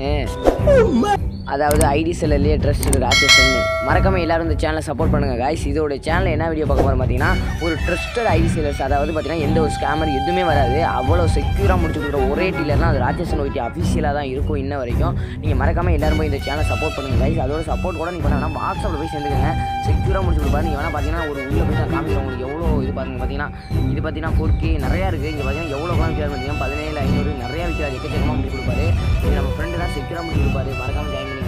அதாவது ID செல்லர்லேயே trust ராட்சசன் மறக்காம எல்லாரும் இந்த சேனலை சப்போர்ட் பண்ணுங்க காய்ஸ் இதோட சேனல் என்ன வீடியோ பார்க்க போகிறோம் பார்த்தீங்கன்னா ஒரு ட்ரஸ்டட் ஐடி செல்லர்ஸ் அதாவது பார்த்தீங்கன்னா எந்த ஒரு ஸ்கேமர் எதுவுமே வராது அவ்வளோ செக்யூராக முடிச்சு கொடுக்குற ஒரே டீலர்னா அது ராட்சசன் ஒய்டி அஃபிஷியலாக தான் இருக்கும் இன்ன வரைக்கும் நீங்கள் மறக்காம எல்லாரும் போய் இந்த சேனலை சப்போர்ட் பண்ணுங்க guys அதோட சப்போர்ட் கூட நீங்கள் பண்ணா வாட்ஸ்அப்பில் போய் சேர்ந்துக்கங்க செக்யூராக முடிச்சு கொடுப்பாரு நீங்கள் வேணால் பார்த்தீங்கன்னா ஒரு உள்ளே போய் நான் காமிக்கிறேன் உங்களுக்கு எவ்வளோ இது பாருங்க பார்த்தீங்கன்னா இது பார்த்தீங்கன்னா ஃபோர் கே நிறையா இருக்குது இங்கே பார்த்தீங்கன்னா எவ்வளோ காமிக்கிறாரு பார்த்தீங்கன்னா பதினேழு ஐநூறு நிறையா விற்கிறாரு எக்கச்சக்கமாக முடிச்சு கொடுப்பாரு இது நம்ம ஃப்ரெண்டு தான் செக்யூராக முடிச்சு கொடுப்பாரு மறக்காம ஜாயின் பண்ணி